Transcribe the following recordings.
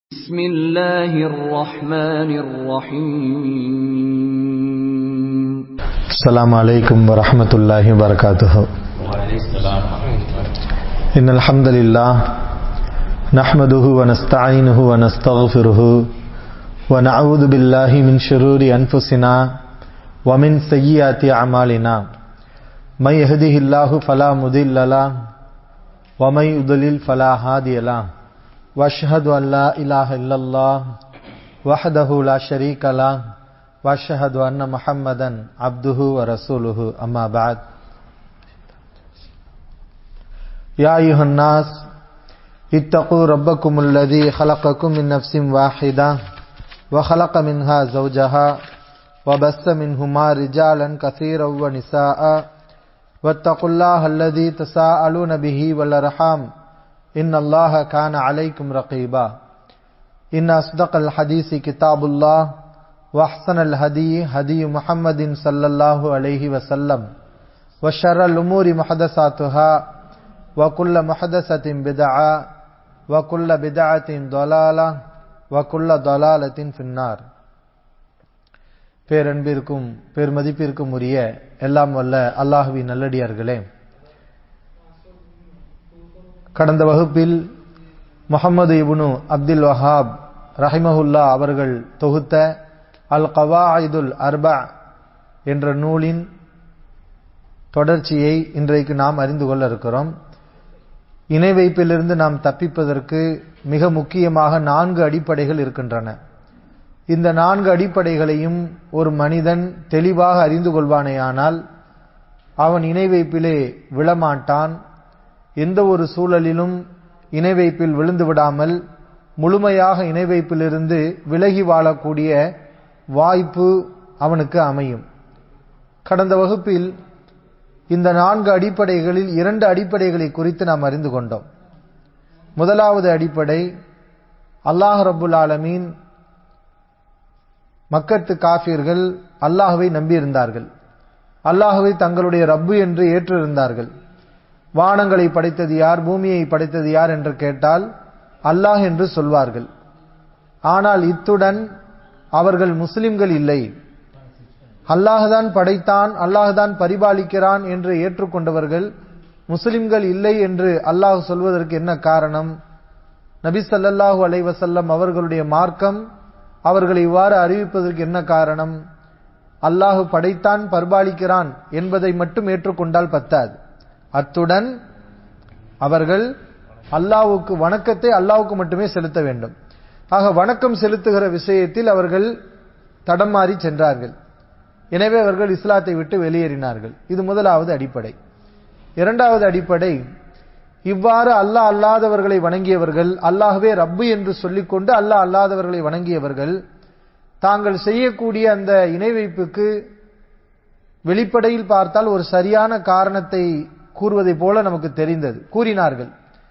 بسم الله الرحمن الرحيم السلام عليكم ورحمة الله وبركاته إن الحمد لله نحمده ونستعينه ونستغفره ونعوذ بالله من شرور أنفسنا ومن سيئات أعمالنا من يهده الله فلا مضل له ومن يضلل فلا هادي له واشهد ان لا اله الا الله وحده لا شريك له واشهد ان محمدا عبده ورسوله اما بعد يا ايها الناس اتقوا ربكم الذي خلقكم من نفس واحده وخلق منها زوجها وبث منهما رجالا كثيرا ونساء واتقوا الله الذي تساءلون به والارحام إن الله كان عليكم رقيبا إن أصدق الحديث كتاب الله وأحسن الهدي هدي محمد صلى الله عليه وسلم وشر الأمور محدثاتها وكل محدثة بدعة وكل بدعة ضلالة وكل ضلالة في النار பேரன்பிற்கும் பேர்மதிப்பிற்கும் உரிய எல்லாம் வல்ல அல்லாஹுவின் நல்லடியார்களே கடந்த வகுப்பில் முகமது இபுனு அப்துல் வஹாப் ரஹிமஹுல்லா அவர்கள் தொகுத்த அல் கவாயிதுல் அர்பா என்ற நூலின் தொடர்ச்சியை இன்றைக்கு நாம் அறிந்து கொள்ள இருக்கிறோம் இணை வைப்பிலிருந்து நாம் தப்பிப்பதற்கு மிக முக்கியமாக நான்கு அடிப்படைகள் இருக்கின்றன இந்த நான்கு அடிப்படைகளையும் ஒரு மனிதன் தெளிவாக அறிந்து கொள்வானேயானால் அவன் இணை வைப்பிலே விழமாட்டான் எந்த ஒரு சூழலிலும் இணை வைப்பில் விழுந்து விடாமல் முழுமையாக இணை வைப்பிலிருந்து விலகி வாழக்கூடிய வாய்ப்பு அவனுக்கு அமையும் கடந்த வகுப்பில் இந்த நான்கு அடிப்படைகளில் இரண்டு அடிப்படைகளை குறித்து நாம் அறிந்து கொண்டோம் முதலாவது அடிப்படை அல்லாஹ் ரபுல் ஆலமீன் மக்கத்து காஃபியர்கள் அல்லாஹுவை நம்பியிருந்தார்கள் அல்லாஹுவை தங்களுடைய ரப்பு என்று ஏற்றிருந்தார்கள் வானங்களை படைத்தது யார் பூமியை படைத்தது யார் என்று கேட்டால் அல்லாஹ் என்று சொல்வார்கள் ஆனால் இத்துடன் அவர்கள் முஸ்லிம்கள் இல்லை அல்லாஹுதான் படைத்தான் அல்லாஹுதான் பரிபாலிக்கிறான் என்று ஏற்றுக்கொண்டவர்கள் முஸ்லிம்கள் இல்லை என்று அல்லாஹ் சொல்வதற்கு என்ன காரணம் நபி சல்லாஹூ அலைவசல்லம் அவர்களுடைய மார்க்கம் அவர்களை இவ்வாறு அறிவிப்பதற்கு என்ன காரணம் அல்லாஹு படைத்தான் பரிபாலிக்கிறான் என்பதை மட்டும் ஏற்றுக்கொண்டால் பத்தாது அத்துடன் அவர்கள் அல்லாவுக்கு வணக்கத்தை அல்லாவுக்கு மட்டுமே செலுத்த வேண்டும் ஆக வணக்கம் செலுத்துகிற விஷயத்தில் அவர்கள் தடமாறி சென்றார்கள் எனவே அவர்கள் இஸ்லாத்தை விட்டு வெளியேறினார்கள் இது முதலாவது அடிப்படை இரண்டாவது அடிப்படை இவ்வாறு அல்லாஹ் அல்லாதவர்களை வணங்கியவர்கள் அல்லாஹ்வே ரப்பு என்று சொல்லிக்கொண்டு அல்லாஹ் அல்லாதவர்களை வணங்கியவர்கள் தாங்கள் செய்யக்கூடிய அந்த இணை வைப்புக்கு வெளிப்படையில் பார்த்தால் ஒரு சரியான காரணத்தை கூறுவதை போல நமக்கு தெரிந்தது கூறினார்கள்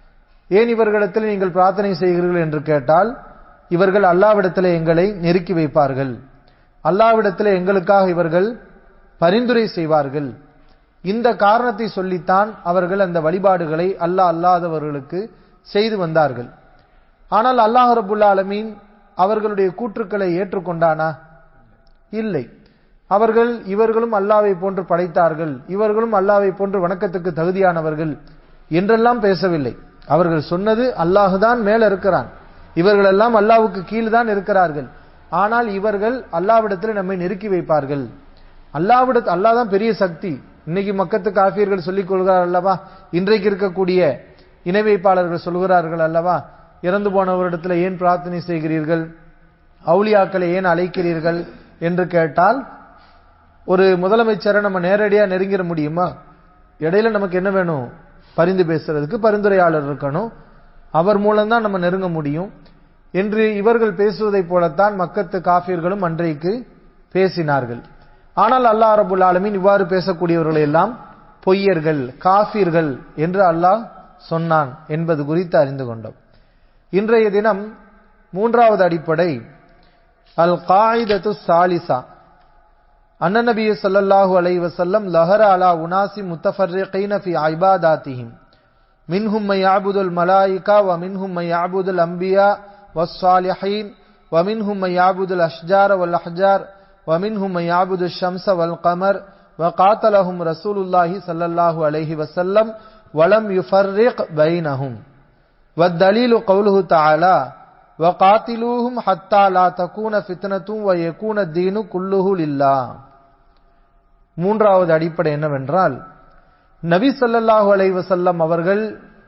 ஏன் இவர்களிடத்தில் நீங்கள் பிரார்த்தனை செய்கிறீர்கள் என்று கேட்டால் இவர்கள் அல்லாவிடத்தில் எங்களை நெருக்கி வைப்பார்கள் அல்லாவிடத்தில் எங்களுக்காக இவர்கள் பரிந்துரை செய்வார்கள் இந்த காரணத்தை சொல்லித்தான் அவர்கள் அந்த வழிபாடுகளை அல்லாஹ் அல்லாதவர்களுக்கு செய்து வந்தார்கள் ஆனால் அல்லாஹ் ரபுல்லா அலமீன் அவர்களுடைய கூற்றுக்களை ஏற்றுக்கொண்டானா இல்லை அவர்கள் இவர்களும் அல்லாவை போன்று படைத்தார்கள் இவர்களும் அல்லாவை போன்று வணக்கத்துக்கு தகுதியானவர்கள் என்றெல்லாம் பேசவில்லை அவர்கள் சொன்னது அல்லாஹுதான் மேல இருக்கிறான் இவர்கள் எல்லாம் அல்லாவுக்கு கீழ் தான் இருக்கிறார்கள் ஆனால் இவர்கள் அல்லாவிடத்தில் நம்மை நெருக்கி வைப்பார்கள் அல்லாவிடத்து அல்லாதான் பெரிய சக்தி இன்னைக்கு மக்கத்து காஃபியர்கள் சொல்லிக் கொள்கிறார் அல்லவா இன்றைக்கு இருக்கக்கூடிய இணை வைப்பாளர்கள் சொல்கிறார்கள் அல்லவா இறந்து போனவரிடத்தில் ஏன் பிரார்த்தனை செய்கிறீர்கள் அவுளியாக்களை ஏன் அழைக்கிறீர்கள் என்று கேட்டால் ஒரு முதலமைச்சரை நம்ம நேரடியாக நெருங்கிட முடியுமா இடையில நமக்கு என்ன வேணும் பரிந்து பேசுறதுக்கு பரிந்துரையாளர் இருக்கணும் அவர் மூலம்தான் நம்ம நெருங்க முடியும் என்று இவர்கள் பேசுவதை போலத்தான் மக்கத்து காஃபியர்களும் அன்றைக்கு பேசினார்கள் ஆனால் அல்லாஹ் ரபுல் ஆலமின் இவ்வாறு பேசக்கூடியவர்களை எல்லாம் பொய்யர்கள் காஃபியர்கள் என்று அல்லாஹ் சொன்னான் என்பது குறித்து அறிந்து கொண்டோம் இன்றைய தினம் மூன்றாவது அடிப்படை அல் காயிதத்து சாலிசா அன்ன நபி ஸல்லல்லாஹு அலைஹி வஸல்லம் லஹர அலா உனாசி முத்தஃபர்ரிகீன ஃபி இபாதாத்திஹிம் மின்ஹும் மை يعبد الملائكة ومنهم من يعبد الأنبياء والصالحين ومنهم من يعبد الأشجار والأحجار ومنهم من يعبد الشمس والقمر وقاتلهم رسول الله صلى الله عليه وسلم ولم يفرق بينهم والدليل قوله تعالى وقاتلوهم حتى لا تكون فتنة ويكون الدين كله لله மூன்றாவது அடிப்படை என்னவென்றால் நபி ஸல்லல்லாஹு அலைஹி வஸல்லம் அவர்கள்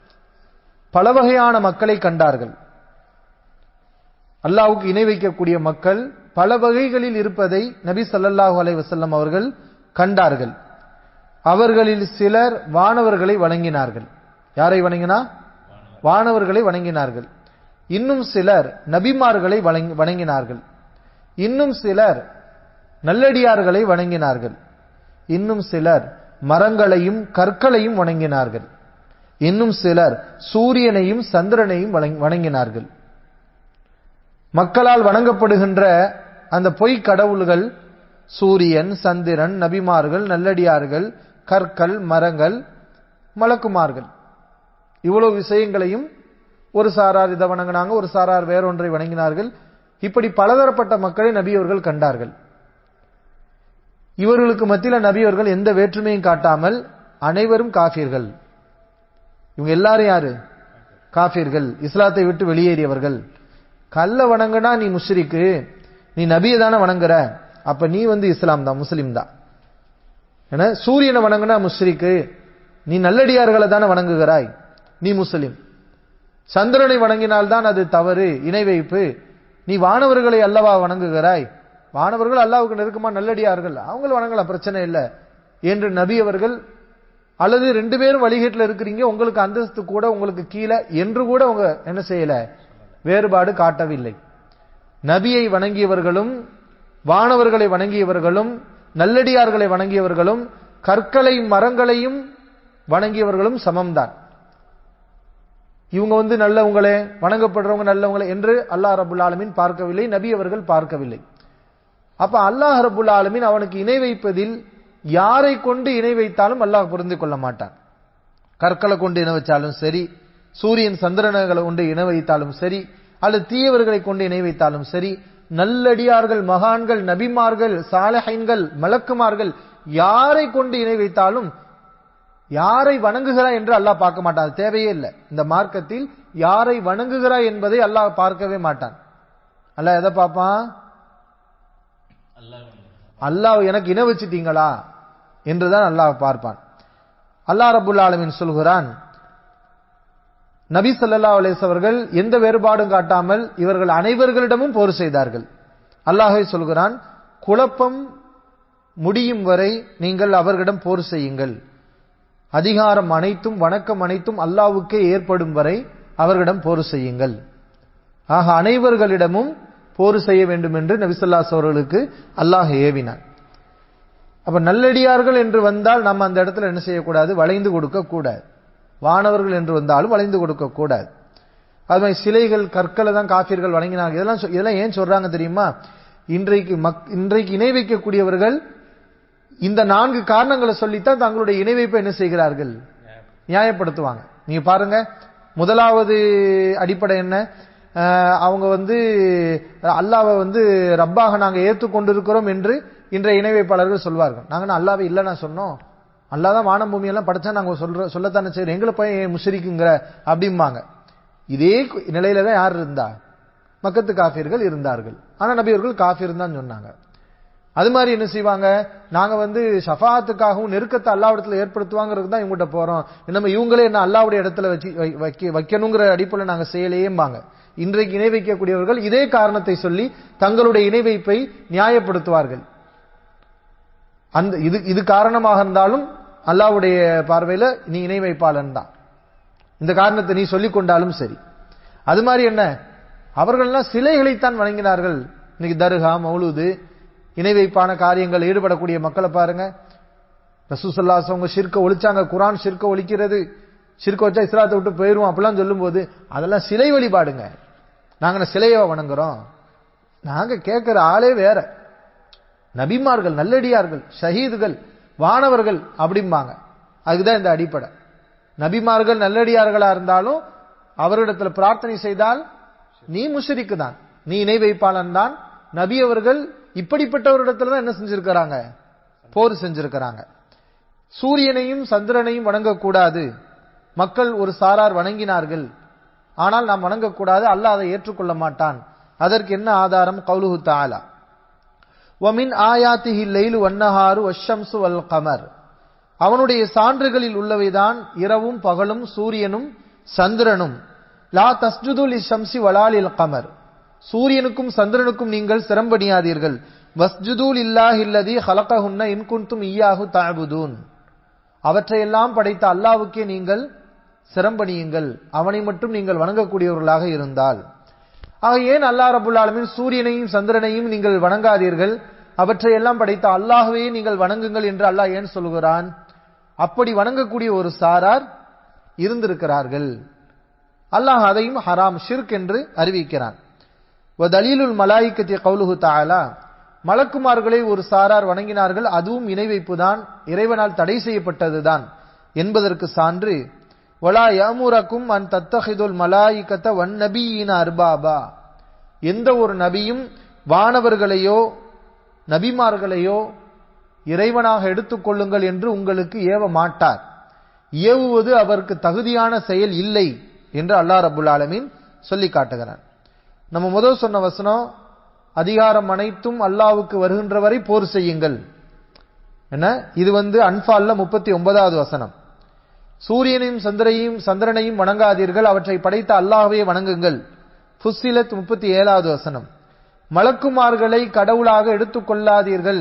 பல வகையான மக்களை கண்டார்கள் அல்லாஹ்வுக்கு இணை வைக்கக்கூடிய மக்கள் பல வகைகளில் இருப்பதை நபி ஸல்லல்லாஹு அலைஹி வஸல்லம் அவர்கள் கண்டார்கள் அவர்களில் சிலர் வானவர்களை வணங்கினார்கள் யாரை வணங்கினா வானவர்களை வணங்கினார்கள் இன்னும் சிலர் நபிமார்களை வணங்கி- வணங்கினார்கள் இன்னும் சிலர் நல்லடியார்களை வணங்கினார்கள் இன்னும் சிலர் மரங்களையும் கற்களையும் வணங்கினார்கள் இன்னும் சிலர் சூரியனையும் சந்திரனையும் வணங்- வணங்கினார்கள் மக்களால் வணங்கப்படுகின்ற அந்த பொய் கடவுள்கள் சூரியன் சந்திரன் நபிமார்கள் நல்லடியார்கள் கற்கள் மரங்கள் மலக்குமார்கள் இவ்வளவு விஷயங்களையும் ஒரு சாரார் இதை வணங்கினாங்க ஒரு சாரார் வேறொன்றை வணங்கினார்கள் இப்படி பலதரப்பட்ட மக்களை நபி அவர்கள் கண்டார்கள் இவர்களுக்கு மத்தியில் நபி அவர்கள் எந்த வேற்றுமையும் காட்டாமல் அனைவரும் காஃபிர்கள் இவங்க எல்லாரும் யாரு காஃபிர்கள் இஸ்லாத்தை விட்டு வெளியேறியவர்கள் கல்ல வணங்குனா நீ முஸ்ரிக்கு நீ நபியை தானே வணங்குற அப்ப நீ வந்து இஸ்லாம் தான் முஸ்லிம் தான் ஏன்னா சூரியனை வணங்குனா முஸ்ரிக்கு நீ நல்லடியார்களை தானே வணங்குகிறாய் நீ முஸ்லிம் சந்திரனை வணங்கினால்தான் அது தவறு இணை வைப்பு நீ வானவர்களை அல்லவா வணங்குகிறாய் வானவர்கள் அல்லாவுக்கு நெருக்கமா நல்லடியார்கள் அவங்கள வணங்கலாம் பிரச்சனை இல்லை என்று நபி அவர்கள் அல்லது ரெண்டு பேரும் வழிகேட்டில் இருக்கிறீங்க உங்களுக்கு அந்தஸ்து கூட உங்களுக்கு கீழே என்று கூட அவங்க என்ன செய்யல வேறுபாடு காட்டவில்லை நபியை வணங்கியவர்களும் வானவர்களை வணங்கியவர்களும் நல்லடியார்களை வணங்கியவர்களும் கற்களையும் மரங்களையும் வணங்கியவர்களும் சமம்தான் இவங்க வந்து நல்லவங்களே வணங்கப்படுறவங்க நல்லவங்களே என்று அல்லாஹ் ரபுல் ஆலமீன் பார்க்கவில்லை நபி அவர்கள் பார்க்கவில்லை அப்ப அல்லாஹ் ரபுல் ஆலமீன் அவனுக்கு இணை வைப்பதில் யாரை கொண்டு இணை வைத்தாலும் அல்லாஹ் புரிந்து கொள்ள மாட்டான் கற்களை கொண்டு இணை வச்சாலும் சரி சூரியன் சந்திரனங்களை கொண்டு இணை வைத்தாலும் சரி அல்லது தீயவர்களை கொண்டு இணை வைத்தாலும் சரி நல்லடியார்கள் மகான்கள் நபிமார்கள் சாலஹைன்கள் மலக்குமார்கள் யாரை கொண்டு இணை வைத்தாலும் யாரை வணங்குகிறாய் என்று அல்லாஹ் பார்க்க மாட்டான் அது தேவையே இல்லை இந்த மார்க்கத்தில் யாரை வணங்குகிறாய் என்பதை அல்லாஹ் பார்க்கவே மாட்டான் அல்லாஹ் எதை பார்ப்பான் அல்லாஹ் எனக்கு இணை வச்சிட்டீங்களா என்றுதான் அல்லாஹ் பார்ப்பான் அல்லாஹ் ரபுல் ஆலமீன் சொல்கிறான் நபி ஸல்லல்லாஹு அலைஹி அவர்கள் எந்த வேறுபாடும் காட்டாமல் இவர்கள் அனைவர்களிடமும் போர் செய்தார்கள் அல்லாஹ்வே சொல்கிறான் குழப்பம் முடியும் வரை நீங்கள் அவர்களிடம் போர் செய்யுங்கள் அதிகாரம் அனைத்தும் வணக்கம் அனைத்தும் அல்லாஹ்வுக்கே ஏற்படும் வரை அவர்களிடம் போர் செய்யுங்கள் ஆக அனைவர்களிடமும் போர் செய்ய வேண்டும் என்று நபிசல்லாஸ் அவர்களுக்கு அல்லாஹ் ஏவினான் அப்ப நல்லடியார்கள் என்று வந்தால் நம்ம அந்த இடத்துல என்ன செய்யக்கூடாது வளைந்து கொடுக்க கூடாது வானவர்கள் என்று வந்தாலும் வளைந்து கொடுக்க கூடாது அது மாதிரி சிலைகள் கற்களை தான் காஃபிர்கள் வழங்கினாங்க இதெல்லாம் சொ- இதெல்லாம் ஏன் சொல்றாங்க தெரியுமா இன்றைக்கு மக் இன்றைக்கு இணை வைக்கக்கூடியவர்கள் இந்த நான்கு காரணங்களை சொல்லித்தான் தங்களுடைய இணை வைப்பை என்ன செய்கிறார்கள் நியாயப்படுத்துவாங்க நீங்க பாருங்க முதலாவது அடிப்படை என்ன அஹ், அவங்க வந்து அல்லாவை வந்து ரப்பாக நாங்க ஏற்றுக்கொண்டிருக்கிறோம் என்று இன்றைய இணை வைப்பாளர்கள் சொல்வார்கள் நாங்க அல்லாவை இல்லைன்னா சொன்னோம் அல்லாஹ் தான் வானம் பூமி எல்லாம் படைச்சா நாங்க சொல்ற சொல்லத்தானே செய்யறோம் எங்களை போய் ஏன் முஷரிக்குங்கிற அப்படிம்பாங்க இதே கு- நிலையில தான் யார் இருந்தா மக்கத்து காஃபிர்கள் இருந்தார்கள் ஆனா நபியர்கள் காஃபிர் தான் சொன்னாங்க அது மாதிரி என்ன செய்வாங்க நாங்க வந்து ஷஃபாத்துக்காகவும் நெருக்கத்தை அல்லாவிடத்துல ஏற்படுத்துவாங்கிறது தான் இவங்ககிட்ட போறோம் நம்ம இவங்களே என்ன அல்லாவுடைய இடத்துல வச்சு வை- வைக்க வைக்கணுங்கிற அடிப்படையில் நாங்க செய்யலையேம்பாங்க இன்றைக்கு இணை வைக்கக்கூடியவர்கள் இதே காரணத்தை சொல்லி தங்களுடைய இணை வைப்பை நியாயப்படுத்துவார்கள் அந்த இது இது காரணமாக இருந்தாலும் அல்லாவுடைய பார்வையில நீ இணை வைப்பாளன் தான் இந்த காரணத்தை நீ சொல்லிக் கொண்டாலும் சரி அது மாதிரி என்ன அவர்கள்லாம் சிலைகளைத்தான் வணங்கினார்கள் இன்னைக்கு தர்கா மௌலூது இணை வைப்பான காரியங்கள் ஈடுபடக்கூடிய மக்களை பாருங்க ரசூசல்லாஸ் அவங்க ஷிர்க்க ஒழிச்சாங்க குரான் ஷிர்க்க ஒழிக்கிறது ஷிர்க்க வச்சா இஸ்லாத்தை விட்டு போயிரும் அப்படிலாம் சொல்லும்போது அதெல்லாம் சிலை வழிபாடுங்க நாங்க என்ன சிலையை வணங்குறோம் நாங்க கேட்கிற ஆளே வேற நபிமார்கள் நல்லடியார்கள் ஷஹீதுகள் வானவர்கள் அப்படிம்பாங்க அதுக்குதான் இந்த அடிப்படை நபிமார்கள் நல்லடியார்களா இருந்தாலும் அவரிடத்துல பிரார்த்தனை செய்தால் நீ முஷரிக்கு தான் நீ இணை வைப்பாளன் தான் நபி அவர்கள் இப்படிப்பட்டவரிடத்துல தான் என்ன செஞ்சிருக்கிறாங்க போர் செஞ்சிருக்கிறாங்க சூரியனையும் சந்திரனையும் வணங்கக்கூடாது மக்கள் ஒரு சாரார் வணங்கினார்கள் ஆனால் நாம் வணங்கக்கூடாது அல்லாஹ் அதை ஏற்றுக்கொள்ள மாட்டான் அதற்கு என்ன ஆதாரம் கௌலுஹு தாலா வமின் ஆயாத்திஹி லைலு வன்னஹாரு வஷம்சு வல் கமர் அவனுடைய சான்றுகளில் உள்ளவைதான் இரவும் பகலும் சூரியனும் சந்திரனும் லா தஸ்ஜுதுல் ஷம்சி வலாலில் கமர் சூரியனுக்கும் சந்திரனுக்கும் நீங்கள் சிரம்பணியாதீர்கள் வஸ்ஜுதூல் இல்லாஹில்லதி ஹலகஹுன்ன இன்குன்தும் ஈயாஹு தஅபுதூன் அவற்றையெல்லாம் படைத்த அல்லாவுக்கே நீங்கள் சிரம்பணியுங்கள் அவனை மட்டும் நீங்கள் வணங்கக்கூடியவர்களாக இருந்தால் ஆக ஏன் அல்லாஹ் ரபுல் ஆலமீன் சூரியனையும் சந்திரனையும் நீங்கள் வணங்காதீர்கள் அவற்றையெல்லாம் படைத்த அல்லாஹ்வே நீங்கள் வணங்குங்கள் என்று அல்லாஹ் ஏன் சொல்கிறான் அப்படி வணங்கக்கூடிய ஒரு சாரார் இருந்திருக்கிறார்கள் அல்லாஹ் அதையும் ஹராம் ஷிர்க் என்று அறிவிக்கிறான் தலீலுல் மலாய்க்கத்தி கவுலுஹு தாலா மலக்குமார்களை ஒரு சாரார் வணங்கினார்கள் அதுவும் இணை வைப்புதான் இறைவனால் தடை செய்யப்பட்டதுதான் என்பதற்கு சான்று வலா யாமுரக்கும் அன் தத்தஹிதுல் மலாயிக்கத்த வன் நபியின அர்பாபா எந்த ஒரு நபியும் வானவர்களையோ நபிமார்களையோ இறைவனாக எடுத்துக்கொள்ளுங்கள் என்று உங்களுக்கு ஏவ மாட்டார் ஏவுவது அவருக்கு தகுதியான செயல் இல்லை என்று அல்லாஹ் ரபுல் ஆலமீன் சொல்லி காட்டுகிறான் நம்ம முதல் சொன்ன வசனம் அதிகாரம் அனைத்தும் அல்லாவுக்கு வருகின்ற வரை போர் செய்யுங்கள் என்ன இது வந்து அன்பால்ல முப்பத்தி ஒன்பதாவது வசனம் சூரியனையும் சந்திரையும் சந்திரனையும் வணங்காதீர்கள் அவற்றை படைத்த அல்லாஹ்வே வணங்குங்கள் ஃபுஸ்ஸிலத் முப்பத்தி ஏழாவது வசனம் மலக்குமார்களை கடவுளாக எடுத்துக்கொள்ளாதீர்கள்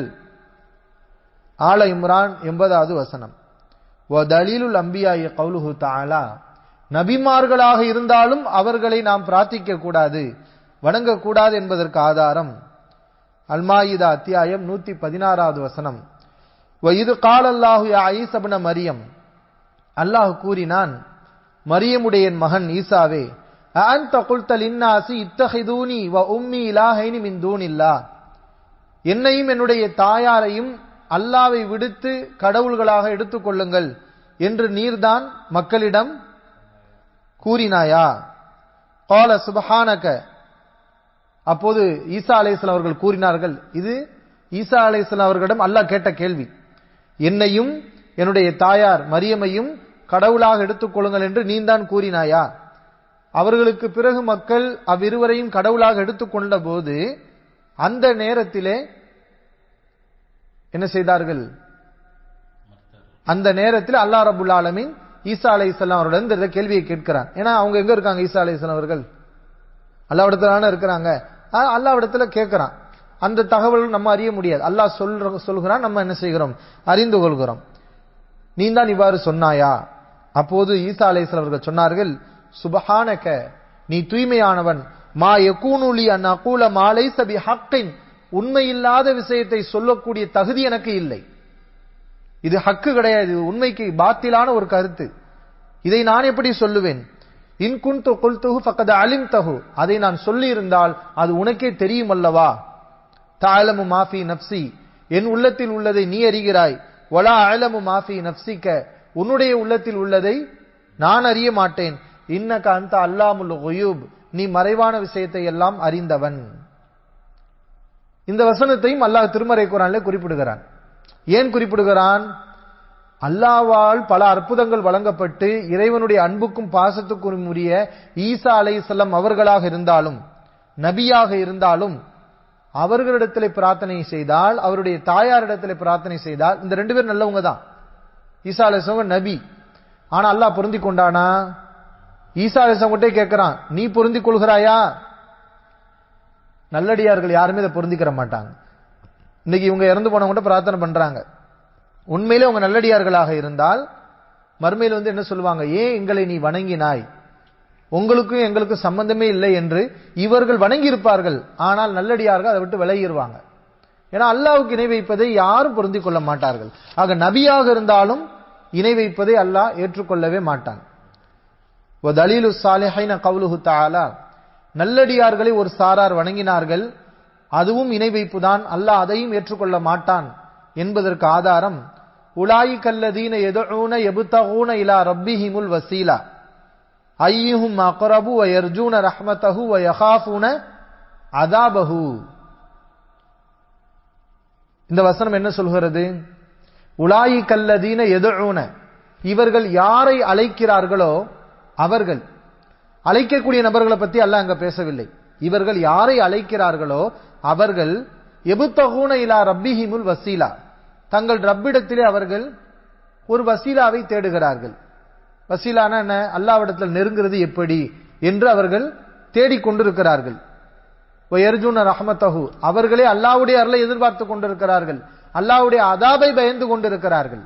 ஆல இம்ரான் எண்பதாவது வசனம் தலீலுல் அம்பியாய கவுலுஹு தாலா நபிமார்களாக இருந்தாலும் அவர்களை நாம் பிரார்த்திக்க கூடாது வணங்கக்கூடாது என்பதற்கு ஆதாரம் அல்மாயிதா அத்தியாயம் நூத்தி பதினாறாவது வசனம் இது காலல்லாஹு ஐசபன மரியம் அல்லாஹ் கூறினான் மரியமுடைய மகன் ஈசாவே அன்த குல்தல் இன்னாசி இத்தஹிதூனி வ உம்மி இலாஹைனி மின் தூனில்லா என்னையும் என்னுடைய தாயாரையும் அல்லாவை விடுத்து கடவுள்களாக எடுத்துக்கொள்ளுங்கள் என்று நீர்தான் மக்களிடம் கூறினாயா கால சுபஹானக அப்போது ஈசா அலைஸ்லாம் அவர்கள் கூறினார்கள் இது ஈசா அலைஸ்லாம் அவர்களிடம் அல்லாஹ் கேட்ட கேள்வி என்னையும் என்னுடைய தாயார் மரியமையும் கடவுளாக எடுத்துக்கொள்ளுங்கள் என்று நீந்தான் கூறினாயா அவர்களுக்கு பிறகு மக்கள் அவ்விருவரையும் கடவுளாக எடுத்துக்கொண்ட போது அந்த நேரத்திலே என்ன செய்தார்கள் அந்த நேரத்தில் அல்லா ரபுல் ஆலமின் ஈசா அலை இஸ்லாம் அவருடன் இந்த கேள்வியை கேட்கிறான் ஏன்னா அவங்க எங்க இருக்காங்க ஈசா அலை இஸ்லாம் அவர்கள் அல்லாவிடத்துல இருக்கிறாங்க அல்லாவிடத்துல கேட்கிறான் அந்த தகவல் நம்ம அறிய முடியாது அல்லாஹ் சொல்ற சொல்கிறான் நம்ம என்ன செய்கிறோம் அறிந்து கொள்கிறோம் நீ தான் இவ்வாறு சொன்னாயா அப்போது ஈசா அலைஸ்லாம் அவர்கள் சொன்னார்கள் சுபஹானக நீ தூய்மையானவன் மா யகூனுலி அன் அகூல மாலை சபி ஹக்கின் உண்மையில்லாத விஷயத்தை சொல்லக்கூடிய தகுதி எனக்கு இல்லை இது ஹக்கு கிடையாது இது உண்மைக்கு பாத்திலான ஒரு கருத்து இதை நான் எப்படி சொல்லுவேன் இன் குன்து குல்துஹு ஃபக்கத அலிம் தஹு அதை நான் சொல்லி இருந்தால் அது உனக்கே தெரியும் அல்லவா தாலமு மாஃபி நப்சி என் உள்ளத்தில் உள்ளதை நீ அறிகிறாய் வலா அலமு மாஃபி நப்சிக்க உன்னுடைய உள்ளத்தில் உள்ளதை நான் அறிய மாட்டேன் இன்னக அந்த அல்லாமுல் ஒயூப் நீ மறைவான விஷயத்தை எல்லாம் அறிந்தவன் இந்த வசனத்தையும் அல்லாஹ் திருமறை குரானிலே குறிப்பிடுகிறான் ஏன் குறிப்பிடுகிறான் அல்லாவால் பல அற்புதங்கள் வழங்கப்பட்டு இறைவனுடைய அன்புக்கும் பாசத்துக்கும் உரிய ஈசா அலை செல்லம் அவர்களாக இருந்தாலும் நபியாக இருந்தாலும் அவர்களிடத்தில் பிரார்த்தனை செய்தால் அவருடைய தாயாரிடத்தில் பிரார்த்தனை செய்தால் இந்த ரெண்டு பேரும் நல்லவங்க தான் ஈசா அலிஸ்லாம் நபி ஆனா அல்லாஹ் பொருந்தி கொண்டானா ஈசா அலிஸ்லாம் கிட்டே கேட்கிறான் நீ பொருந்தி கொள்கிறாயா நல்லடியார்கள் யாருமே இதை பொருந்திக்கிற மாட்டாங்க இன்னைக்கு இவங்க இறந்து போனவங்க பிரார்த்தனை பண்றாங்க உண்மையிலே அவங்க நல்லடியார்களாக இருந்தால் மறுமையில் வந்து என்ன சொல்லுவாங்க ஏன் எங்களை நீ வணங்கினாய் உங்களுக்கும் எங்களுக்கும் சம்பந்தமே இல்லை என்று இவர்கள் வணங்கி இருப்பார்கள் ஆனால் நல்லடியார்கள் அதை விட்டு விலகிடுவாங்க ஏன்னா அல்லாவுக்கு இணை வைப்பதை யாரும் பொருந்திக் கொள்ள மாட்டார்கள் ஆக நபியாக இருந்தாலும் இணை வைப்பதை அல்லாஹ் ஏற்றுக்கொள்ளவே மாட்டான் தலீலு சாலிஹைன கவுலுஹு தாலா நல்லடியார்களை ஒரு சாரார் வணங்கினார்கள் அதுவும் இணை வைப்புதான் அல்லாஹ் அதையும் ஏற்றுக்கொள்ள மாட்டான் என்பதற்கு ஆதாரம் உலாயி கல்லதீன எதூன எபுத்தகூன இலா ரப்பிஹிமுல் வசீலா ஐயுஹும் அக்ரபு வ யர்ஜூன ரஹ்மத்தஹு வ யகாஃபூன அதாபஹு இந்த வசனம் என்ன சொல்கிறது உலாயி கல்லதீன எதுன இவர்கள் யாரை அழைக்கிறார்களோ அவர்கள் அழைக்கக்கூடிய நபர்களை பத்தி அல்லாஹ் அங்க பேசவில்லை இவர்கள் யாரை அழைக்கிறார்களோ அவர்கள் எபுத்தகூன இலா ரப்பிஹிமுல் வசீலா தங்கள் ரப்பிடத்திலே அவர்கள் ஒரு வசீலாவை தேடுகிறார்கள் வசீலானா என்ன அல்லாவிடத்தில் நெருங்கிறது எப்படி என்று அவர்கள் தேடிக்கொண்டிருக்கிறார்கள் எர்ஜுன ரஹமத்தஹு அவர்களே அல்லாவுடைய அருளை எதிர்பார்த்து கொண்டிருக்கிறார்கள் அல்லாவுடைய அதாபை பயந்து கொண்டிருக்கிறார்கள்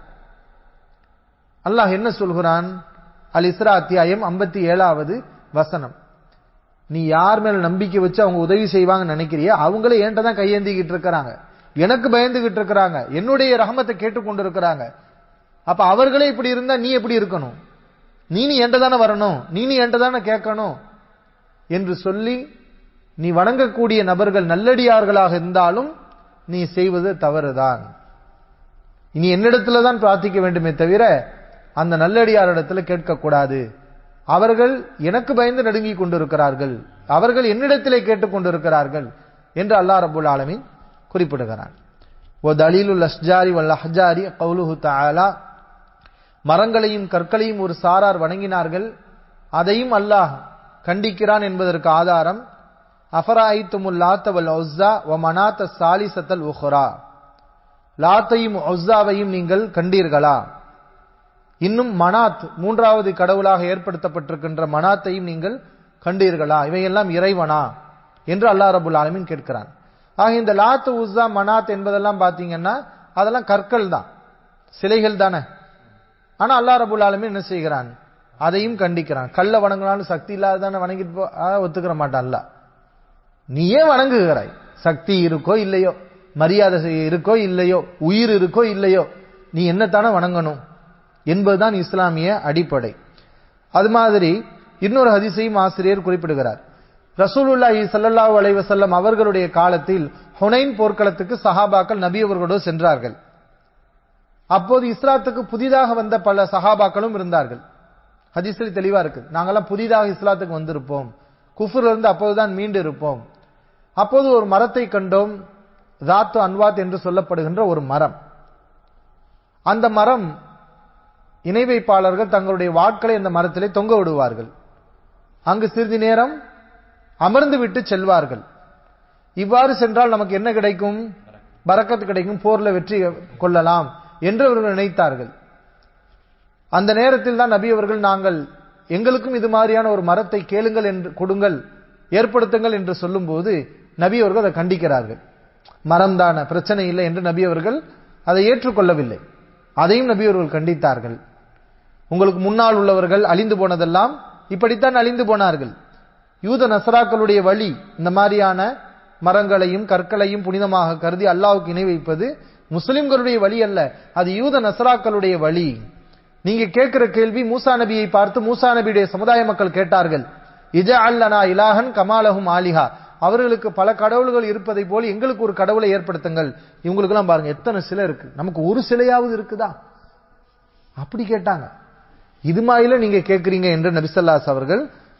அல்லாஹ் என்ன சொல்கிறான் அல் இஸ்ரா அத்தியாயம் ஐம்பத்தி ஏழாவது வசனம் நீ யார் மேல நம்பிக்கை வச்சு அவங்க உதவி செய்வாங்கன்னு நினைக்கிறியா அவங்களே என்கிட்ட தான் கையேந்திக்கிட்டு இருக்கிறாங்க எனக்கு பயந்துகிட்டு இருக்கிறாங்க என்னுடைய ரஹமத்தை கேட்டுக்கொண்டிருக்கிறாங்க அப்ப அவர்களே இப்படி இருந்தா நீ எப்படி இருக்கணும் நீ நீ என்கிட்ட தானே வரணும் நீ நீ என்கிட்ட தானே கேட்கணும் என்று சொல்லி நீ வணங்கக்கூடிய நபர்கள் நல்லடியார்களாக இருந்தாலும் நீ செய்வது தவறுதான் இனி என்னிடத்துல தான் பிரார்த்திக்க வேண்டுமே தவிர அந்த நல்லடியாரிடத்துல கேட்கக்கூடாது அவர்கள் எனக்கு பயந்து நடுங்கிக் கொண்டிருக்கிறார்கள் அவர்கள் என்னிடத்திலே கேட்டுக் கொண்டிருக்கிறார்கள் என்று அல்லாஹ் ரபுல் ஆலமீன் குறிப்பிடுகிறான் ஓ தலீலுல் அஸ்ஜாரி வல் அஹ்ஜாரி கவுலுஹு தஆலா மரங்களையும் கற்களையும் ஒரு சாரார் வணங்கினார்கள் அதையும் அல்லாஹ் கண்டிக்கிறான் என்பதற்கு ஆதாரம் அஃபராயித்துமுல் லாத்த வல் ஒஸ்ஸா வ மனாத்த சாலிசத்தல் உஹ்ரா லாத்தையும் ஒஸ்ஸாவையும் நீங்கள் கண்டீர்களா இன்னும் மனாத் மூன்றாவது கடவுளாக ஏற்படுத்தப்பட்டிருக்கின்ற மனாத்தையும் நீங்கள் கண்டீர்களா இவையெல்லாம் இறைவனா என்று அல்லாஹ் ரபுல் ஆலமீன் கேட்கிறான் ஆக இந்த லாத் உஸ்ஸா மனாத் என்பதெல்லாம் பாத்தீங்கன்னா அதெல்லாம் கற்கள் தான் சிலைகள் தானே ஆனா அல்லாஹ் ரபுல் ஆலமீன் என்ன செய்கிறான் அதையும் கண்டிக்கிறான் கல்ல வணங்கினாலும் சக்தி இல்லாததானே வணங்கிட்டு போ ஒத்துக்கிற மாட்டான் அல்ல நீயே வணங்குகிறாய் சக்தி இருக்கோ இல்லையோ மரியாதை இருக்கோ இல்லையோ உயிர் இருக்கோ இல்லையோ நீ என்னத்தானே வணங்கணும் என்பதுதான் இஸ்லாமிய அடிப்படை அது மாதிரி இன்னொரு ஹதிசையும் ஆசிரியர் குறிப்பிடுகிறார் ரசூலுல்லாஹி சல்லல்லாஹு அலைஹி வஸல்லம் அவர்களுடைய காலத்தில் ஹுனைன் போர்க்களத்துக்கு சஹாபாக்கள் நபி அவர்களோடு சென்றார்கள் அப்போது இஸ்லாத்துக்கு புதிதாக வந்த பல சஹாபாக்களும் இருந்தார்கள் ஹதீஸில் தெளிவா இருக்கு நாங்கெல்லாம் புதிதாக இஸ்லாத்துக்கு வந்திருப்போம் குஃபுர்ல இருந்து அப்போதுதான் மீண்டு இருப்போம் அப்போது ஒரு மரத்தை கண்டோம் ராத்து அன்வாத் என்று சொல்லப்படுகின்ற ஒரு மரம் அந்த மரம் இணை வைப்பாளர்கள் தங்களுடைய வாட்களை அந்த மரத்திலே தொங்க விடுவார்கள் அங்கு சிறிது நேரம் அமர்ந்து விட்டு செல்வார்கள் இவ்வாறு சென்றால் நமக்கு என்ன கிடைக்கும் பறக்கத்து கிடைக்கும் போர்ல வெற்றி கொள்ளலாம் என்று அவர்கள் நினைத்தார்கள் அந்த நேரத்தில் தான் நபி அவர்கள் நாங்கள் எங்களுக்கும் இது மாதிரியான ஒரு மரத்தை கேளுங்கள் என்று கொடுங்கள் ஏற்படுத்துங்கள் என்று சொல்லும்போது நபி அவர்கள் அதை கண்டிக்கிறார்கள் மரம் தான பிரச்சனை இல்லை என்று நபி அவர்கள் அதை ஏற்றுக்கொள்ளவில்லை அதையும் நபி அவர்கள் கண்டித்தார்கள் உங்களுக்கு முன்னால் உள்ளவர்கள் அழிந்து போனதெல்லாம் இப்படித்தான் அழிந்து போனார்கள் யூத நசராக்களுடைய வழி இந்த மாதிரியான மரங்களையும் கற்களையும் புனிதமாக கருதி அல்லாவுக்கு இணை வைப்பது முஸ்லிம்களுடைய வழி அல்ல அது யூத நசராக்களுடைய வழி நீங்க கேட்கிற கேள்வி மூசா நபியை பார்த்து மூசா நபியுடைய சமுதாய மக்கள் கேட்டார்கள் இஜ அல்லனா இலாஹன் கமாலஹும் ஆலிஹா அவர்களுக்கு பல கடவுள்கள் இருப்பதை போல எங்களுக்கு ஒரு கடவுளை ஏற்படுத்துங்கள் இவங்களுக்கு எல்லாம் பாருங்க எத்தனை சிலை இருக்கு நமக்கு ஒரு சிலையாவது இருக்குதா அப்படி கேட்டாங்க இது மாதிரில நீங்க கேட்கறீங்க என்று நபிசல்லாஸ் அவர்கள்